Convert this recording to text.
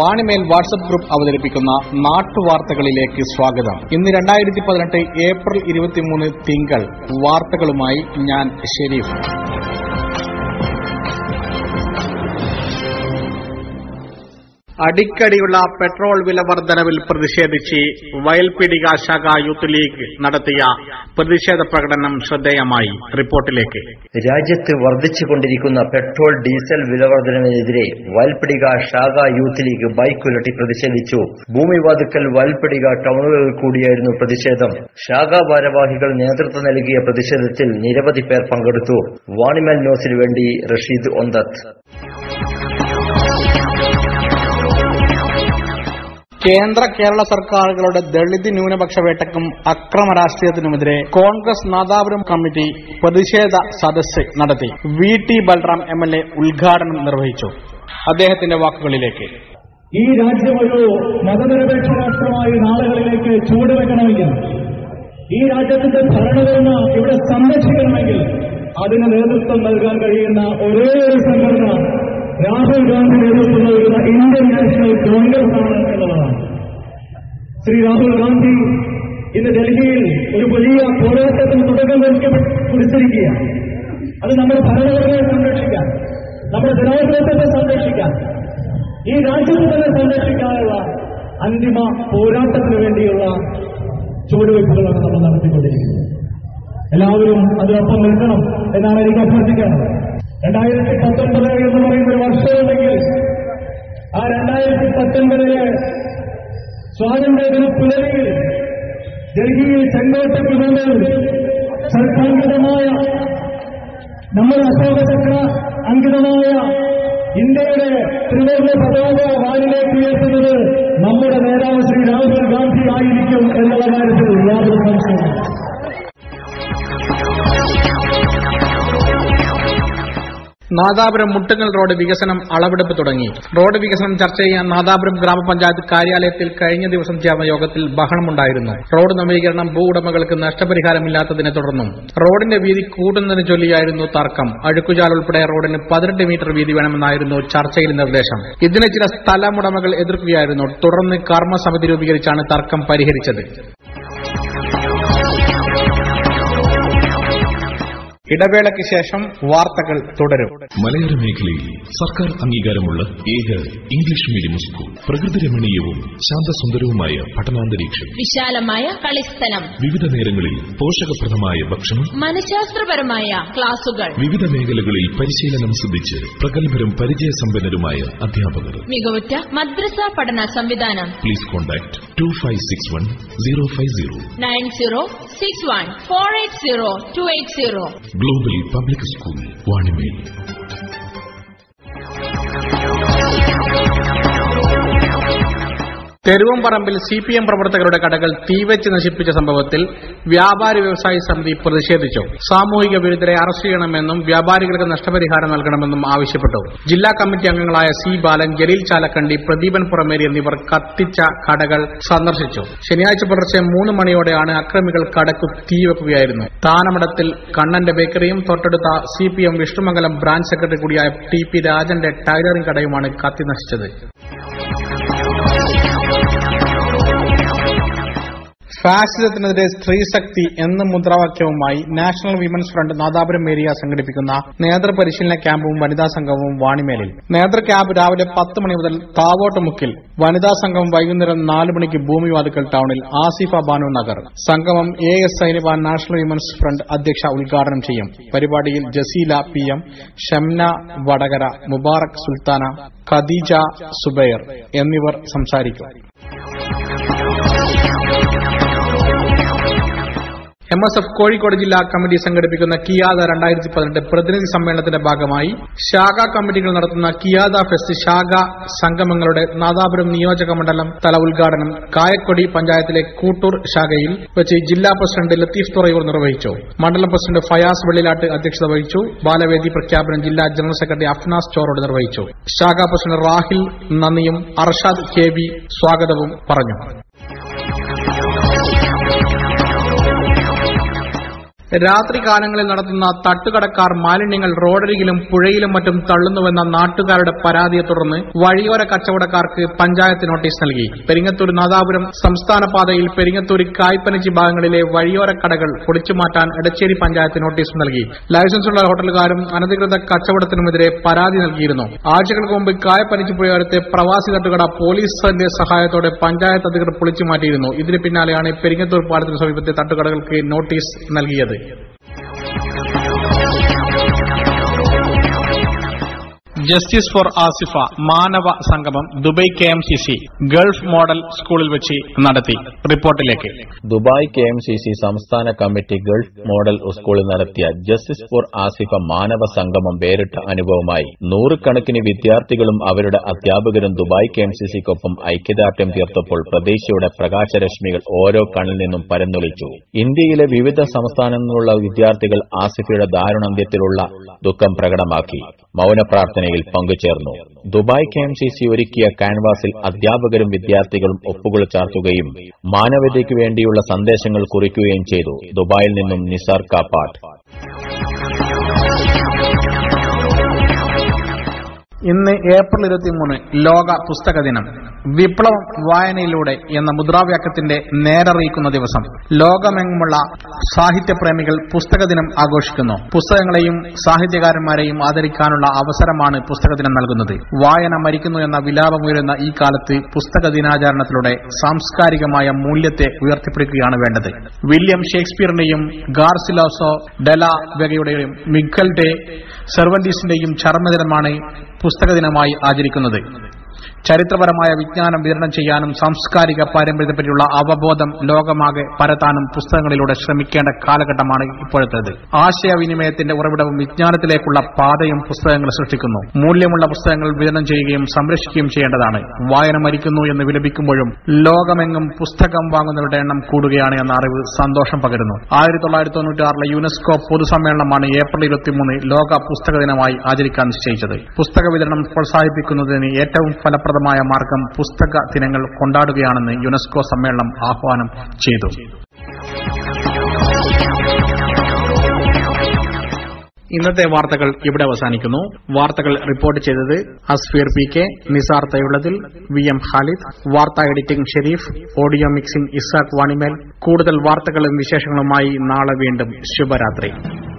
Vanimel WhatsApp group അവതരിപ്പിക്കുന്ന നാട്ടുവാർത്തകളിലേക്ക് സ്വാഗതം ഇന്ന് രണ്ടായിരത്തി പതിനെട്ട് ഏപ്രിൽ ഇരുപത്തിമൂന്ന് തിങ്കൾ വാർത്തകളുമായി ഞാൻ ഷെരീഫ് അടിക്കടിയുള്ള പെട്രോൾ വില വർധനവിൽ പ്രതിഷേധിച്ച് വയൽപിടിക ശാഖ യൂത്ത് ലീഗ് നടത്തിയ പ്രതിഷേധ പ്രകടനം ശ്രദ്ധേയമായി റിപ്പോർട്ടിലേക്ക് രാജ്യത്ത് വർദ്ധിച്ചുകൊണ്ടിരിക്കുന്ന പെട്രോൾ ഡീസൽ വിലവർദ്ധനവിനെതിരെ വയൽപ്പിടിക ശാഖ യൂത്ത് ലീഗ് ബൈക്ക് ഉലട്ടി പ്രതിഷേധിച്ചു ഭൂമിവാതുക്കൽ വയൽപ്പിടിക ടൗണുകളിൽ കൂടിയായിരുന്നു പ്രതിഷേധം ശാഖാ ഭാരവാഹികൾ നേതൃത്വം നൽകിയ പ്രതിഷേധത്തിൽ നിരവധി പേർ പങ്കെടുത്തു വാണിമൽ ന്യൂസിനു വേണ്ടി റഷീദ് ഒന്തത്ത് കേന്ദ്ര കേരള സർക്കാരുകളുടെ ദളിത് ന്യൂനപക്ഷ വേട്ടക്കും അക്രമ രാഷ്ട്രീയത്തിനുമെതിരെ കോൺഗ്രസ് നാദാപുരം കമ്മിറ്റി പ്രതിഷേധ സദസ്സ് നടത്തി V T Balram M L A ഉദ്ഘാടനം നിർവഹിച്ചു അദ്ദേഹത്തിന്റെ വാക്കുകളിലേക്ക് ഈ രാജ്യം ഒരു മതനിരപേക്ഷ രാഷ്ട്രമായി നാളുകളിലേക്ക് ചുവടുവെക്കണമെങ്കിൽ ഈ രാജ്യത്തിന്റെ ഭരണഘടന ഇവിടെ സംരക്ഷിക്കണമെങ്കിൽ അതിന് നേതൃത്വം നൽകാൻ കഴിയുന്ന ഒരേ ഒരു സംഘടന രാഹുൽ ഗാന്ധി നേതൃത്വം നൽകുന്ന ഇന്ത്യൻ നാഷണൽ കോൺഗ്രസ് ആണ് എന്നുള്ളതാണ് ശ്രീ രാഹുൽ ഗാന്ധി ഇന്ന് ഡൽഹിയിൽ ഒരു വലിയ പോരാട്ടത്തിന് തുടക്കം കുറിച്ചിരിക്കുകയാണ് അത് നമ്മുടെ ഭരണഘടനയെ സംരക്ഷിക്കാൻ നമ്മുടെ ജനാധിപത്യത്തെ സംരക്ഷിക്കാൻ ഈ രാജ്യത്തെ തന്നെ സംരക്ഷിക്കാനുള്ള അന്തിമ പോരാട്ടത്തിന് വേണ്ടിയുള്ള ചുവടുവയ്പ്പുകളാണ് നമ്മൾ നടത്തിക്കൊണ്ടിരിക്കുന്നത് എല്ലാവരും അതിനൊപ്പം നിൽക്കണം എന്നാണ് എനിക്ക് അഭ്യർത്ഥിക്കാനുള്ളത് രണ്ടായിരത്തി പത്തൊൻപത് എന്ന് പറയുന്ന ഒരു വർഷമുണ്ടെങ്കിൽ ആ രണ്ടായിരത്തി പത്തൊൻപതിലെ സ്വാതന്ത്ര്യദിന പുലരിയിൽ ഡൽഹിയിൽ ചെങ്കോട്ടയ്ക്ക് മുന്നിൽ സർക്കാംഗിതമായ നമ്മുടെ അശോകചക്ര അങ്കിതമായ ഇന്ത്യയുടെ ത്രിവർണ്ണ പതാക വാനിലേക്ക് ഉയർത്തുന്നത് നമ്മുടെ നേതാവ് ശ്രീ രാഹുൽ ഗാന്ധി ആയിരിക്കും എന്നുള്ള കാര്യത്തിൽ യാതൊരു സംശയമില്ല നാദാപുരം മുട്ടുങ്ങൽ റോഡ് വികസനം അളവെടുപ്പ് തുടങ്ങി റോഡ് വികസനം ചർച്ച ചെയ്യാൻ നാദാപുരം ഗ്രാമപഞ്ചായത്ത് കാര്യാലയത്തിൽ കഴിഞ്ഞ ദിവസം ചേർന്ന യോഗത്തിൽ ബഹളമുണ്ടായിരുന്നു റോഡ് നവീകരണം ഭൂ ഉടമകൾക്ക് നഷ്ടപരിഹാരമില്ലാത്തതിനെ തുടർന്നും റോഡിന്റെ വീതി കൂട്ടുന്നതിന് ചൊല്ലിയായിരുന്നു തർക്കം അഴുക്കുചാൽ ഉൾപ്പെടെ റോഡിന് പതിനെട്ട് മീറ്റർ വീതി വേണമെന്നായിരുന്നു ചർച്ചയിൽ നിർദ്ദേശം ഇതിനെ ചില സ്ഥലമുടമകൾ എതിർക്കുകയായിരുന്നു തുടർന്ന് കർമ്മസമിതി രൂപീകരിച്ചാണ് തർക്കം പരിഹരിച്ചത് ഇടവേളയ്ക്ക് ശേഷം വാർത്തകൾ തുടരും മലയോര മേഖലയിൽ സർക്കാർ അംഗീകാരമുള്ള ഏക ഇംഗ്ലീഷ് മീഡിയം സ്കൂൾ പ്രകൃതി രമണീയവും ശാന്തസുന്ദരവുമായ പഠനാന്തരീക്ഷം വിശാലമായ കളിസ്ഥലം വിവിധ നേരങ്ങളിൽ പോഷകപ്രദമായ ഭക്ഷണം മനഃശാസ്ത്രപരമായ ക്ലാസുകൾ വിവിധ മേഖലകളിൽ പരിശീലനം സിദ്ധിച്ച് പ്രഗത്ഭരും പരിചയസമ്പന്നരുമായ അധ്യാപകർ മികവുറ്റ മദ്രസ പഠന സംവിധാനം please contact two five six one zero five zero nine zero six one four eight zero two eight zero global public school Vanimel തെരുവമ്പറമ്പിൽ സി പി എം പ്രവർത്തകരുടെ കടകൾ തീവച്ച് നശിപ്പിച്ച സംഭവത്തിൽ വ്യാപാരി വ്യവസായി സമിതി പ്രതിഷേധിച്ചു സാമൂഹിക വിരുദ്ധരെ അറസ്റ്റ് ചെയ്യണമെന്നും വ്യാപാരികൾക്ക് നഷ്ടപരിഹാരം നൽകണമെന്നും ആവശ്യപ്പെട്ടു ജില്ലാ കമ്മിറ്റി അംഗങ്ങളായ സി ബാലൻ ജലീൽ ചാലക്കണ്ടി പ്രദീപൻ പുറമേരി എന്നിവർ കത്തിച്ച കടകൾ സന്ദർശിച്ചു ശനിയാഴ്ച പുലർച്ചെ മൂന്ന് മണിയോടെയാണ് അക്രമികൾ കടക്കു തീവെക്കുകയായിരുന്നു താനമടത്തിൽ കണ്ണന്റെ ബേക്കറിയും തൊട്ടടുത്ത C P M Vishnumangalam branch secretary കൂടിയായ ടി പി രാജന്റെ ടൈലറിംഗ് കടയുമാണ് കത്തി നശിച്ചത് ഫാസിസത്തിനെതിരെ സ്ത്രീശക്തി എന്ന മുദ്രാവാക്യവുമായി national women's front Nadapuram area സംഘടിപ്പിക്കുന്ന നേതൃപരിശീലന ക്യാമ്പും വനിതാ സംഘവും വാണിമേലിൽ നേതൃ ക്യാമ്പ് രാവിലെ പത്ത് മണി മുതൽ താവോട്ടുമുക്കിൽ വനിതാ സംഘം വൈകുന്നേരം നാല് മണിക്ക് ഭൂമിവാതുക്കൽ ടൌണിൽ ആസിഫ ബാനു നഗർ സംഗമം A S Zainaban national women's front അധ്യക്ഷ ഉദ്ഘാടനം ചെയ്യും പരിപാടിയിൽ ജസീല പി എം ഷംന വടകര മുബാറക് സുൽത്താന ഖദീജ സുബൈർ എന്നിവർ സംസാരിക്കും എം എസ് എഫ് കോഴിക്കോട് ജില്ലാ കമ്മിറ്റി സംഘടിപ്പിക്കുന്ന കിയാദ രണ്ടായിരത്തി പതിനെട്ട് പ്രതിനിധി സമ്മേളനത്തിന്റെ ഭാഗമായി ശാഖാ കമ്മിറ്റികൾ നടത്തുന്ന കിയാദ ഫെസ്റ്റ് ശാഖ സംഗമങ്ങളുടെ നാദാപുരം നിയോജക മണ്ഡലം തല ഉദ്ഘാടനം കായക്കൊടി പഞ്ചായത്തിലെ കൂട്ടൂർ ശാഖയിൽ വെച്ച് ജില്ലാ പ്രസിഡന്റ് ലത്തീഫ് തുറയൂർ നിർവഹിച്ചു മണ്ഡലം പ്രസിഡന്റ് ഫയാസ് വെള്ളിലാട്ട് അധ്യക്ഷത വഹിച്ചു ബാലവേദി പ്രഖ്യാപനം ജില്ലാ ജനറൽ സെക്രട്ടറി അഫ്നാസ് ചോറോട് നിർവഹിച്ചു ശാഖാ പ്രസിഡന്റ് റാഹിൽ നന്ദിയും അർഷാദ് കെ വി സ്വാഗതവും പറഞ്ഞു രാത്രി കാലങ്ങളിൽ നടത്തുന്ന തട്ടുകടക്കാർ മാലിന്യങ്ങൾ റോഡരികിലും പുഴയിലും മറ്റും തള്ളുന്നുവെന്ന നാട്ടുകാരുടെ പരാതിയെ തുടർന്ന് വഴിയോര കച്ചവടക്കാർക്ക് പഞ്ചായത്ത് നോട്ടീസ് നൽകി പെരിങ്ങത്തൂർ നാദാപുരം സംസ്ഥാന പാതയിൽ പെരിങ്ങത്തൂർ കായ്പനച്ചി ഭാഗങ്ങളിലെ വഴിയോര കടകൾ പൊളിച്ചുമാറ്റാൻ എടച്ചേരി പഞ്ചായത്ത് നോട്ടീസ് നൽകി ലൈസൻസുള്ള ഹോട്ടലുകാരും അനധികൃത കച്ചവടത്തിനുമെതിരെ പരാതി നൽകിയിരുന്നു ആഴ്ചകൾക്ക് മുമ്പ് കായപ്പനിച്ചു പുഴയോരത്തെ പ്രവാസി തട്ടുകട പോലീസിന്റെ സഹായത്തോടെ പഞ്ചായത്ത് അധികൃതർ പൊളിച്ചു മാറ്റിയിരുന്നു ഇതിന് പിന്നാലെയാണ് പെരിങ്ങത്തൂർ പാലത്തിന് സമീപത്തെ തട്ടുകടകൾക്ക് നോട്ടീസ് നൽകിയത് ജസ്റ്റിസ് ഫോർ ആസിഫ മാനവ സംഗമം Dubai K M C C gulf model സ്കൂളിൽ വെച്ച് നടത്തി റിപ്പോർട്ടിലേക്ക് Dubai K M C C സംസ്ഥാന കമ്മിറ്റി ഗൾഫ് മോഡൽ സ്കൂളിൽ നടത്തിയ ജസ്റ്റിസ് ഫോർ ആസിഫ മാനവ സംഗമം വേറിട്ട അനുഭവമായി നൂറുകണക്കിന് വിദ്യാർത്ഥികളും അവരുടെ അധ്യാപകരും ദുബായ് കെ എം സി സിക്കൊപ്പം ഐക്യദാർഢ്യം തീർത്തപ്പോൾ പ്രതീക്ഷയുടെ പ്രകാശരശ്മികൾ ഓരോ കണ്ണിൽ നിന്നും പരന്നൊളിച്ചു ഇന്ത്യയിലെ വിവിധ സംസ്ഥാനങ്ങളിലുള്ള വിദ്യാർത്ഥികൾ ആസിഫയുടെ ദാരുണാന്ത്യത്തിലുള്ള ദുഃഖം പ്രകടമാക്കി മൌനപ്രാർത്ഥനയിൽ പങ്കുചേർന്നു Dubai K M C C ഒരുക്കിയ കാൻവാസിൽ അധ്യാപകരും വിദ്യാർത്ഥികളും ഒപ്പുകൾ ചാർത്തുകയും മാനവതയ്ക്ക് വേണ്ടിയുള്ള സന്ദേശങ്ങൾ കുറിക്കുകയും ചെയ്തു ദുബായിൽ നിന്നും നിസാർ കാപ്പാട്ട് ഇന്ന് ഏപ്രിൽ ഇരുപത്തിമൂന്ന് ലോക പുസ്തക ദിനം വിപ്ലവം വായനയിലൂടെ എന്ന മുദ്രാവാക്യത്തിന്റെ നേരറിയിക്കുന്ന ദിവസം ലോകമെങ്ങുമുള്ള സാഹിത്യപ്രേമികൾ പുസ്തക ദിനം ആഘോഷിക്കുന്നു പുസ്തകങ്ങളെയും സാഹിത്യകാരന്മാരെയും ആദരിക്കാനുള്ള അവസരമാണ് പുസ്തക ദിനം നൽകുന്നത് വായന മരിക്കുന്നു എന്ന വിലാപമുയരുന്ന ഈ കാലത്ത് പുസ്തക ദിനാചരണത്തിലൂടെ സാംസ്കാരികമായ മൂല്യത്തെ ഉയർത്തിപ്പിടിക്കുകയാണ് വേണ്ടത് വില്യം ഷേക്സ്പിയറിന്റെയും ഗാർസിലോസോ ഡെല വെഗയുടെയും മിഖൽ ഡെ സെർവന്റീസിന്റെയും ചർമ്മദിനമാണ് പുസ്തക ദിനമായി ആചരിക്കുന്നത് ചരിത്രപരമായ വിജ്ഞാനം വിതരണം ചെയ്യാനും സാംസ്കാരിക പാരമ്പര്യത്തെപ്പറ്റിയുള്ള അവബോധം ലോകമാകെ പരത്താനും പുസ്തകങ്ങളിലൂടെ ശ്രമിക്കേണ്ട കാലഘട്ടമാണ് ഇപ്പോഴത്തേത് ആശയവിനിമയത്തിന്റെ ഉറവിടവും വിജ്ഞാനത്തിലേക്കുള്ള പാതയും പുസ്തകങ്ങൾ സൃഷ്ടിക്കുന്നു മൂല്യമുള്ള പുസ്തകങ്ങൾ വിതരണം ചെയ്യുകയും സംരക്ഷിക്കുകയും ചെയ്യേണ്ടതാണ് വായന മരിക്കുന്നു എന്ന് വിലപിക്കുമ്പോഴും ലോകമെങ്ങും പുസ്തകം വാങ്ങുന്നവരുടെ എണ്ണം കൂടുകയാണ് എന്ന അറിവ് സന്തോഷം പകരുന്നു ആയിരത്തി തൊള്ളായിരത്തി തൊണ്ണൂറ്റി ആറിലെ യുനെസ്കോ പൊതുസമ്മേളനമാണ് ഏപ്രിൽ ഇരുപത്തിമൂന്ന് ലോക പുസ്തക ദിനമായി ആചരിക്കാൻ നിശ്ചയിച്ചത് പുസ്തക വിതരണം പ്രോത്സാഹിപ്പിക്കുന്നതിന് ഏറ്റവും ഫലപ്രദമായ മാർഗം പുസ്തക ദിനങ്ങൾ കൊണ്ടാടുകയാണെന്ന് യുനെസ്കോ സമ്മേളനം ആഹ്വാനം ചെയ്തു ഇന്നത്തെ വാർത്തകൾ ഇവിടെ അവസാനിക്കുന്നു വാർത്തകൾ റിപ്പോർട്ട് ചെയ്തത് അസ്ഫീർ പി കെ നിസാർ തയുള്ളതിൽ വി എം ഖാലിദ് വാർത്താ editing Shareef audio mixing Ishaq Vanimel കൂടുതൽ വാർത്തകളും വിശേഷങ്ങളുമായി നാളെ വീണ്ടും ശുഭരാത്രി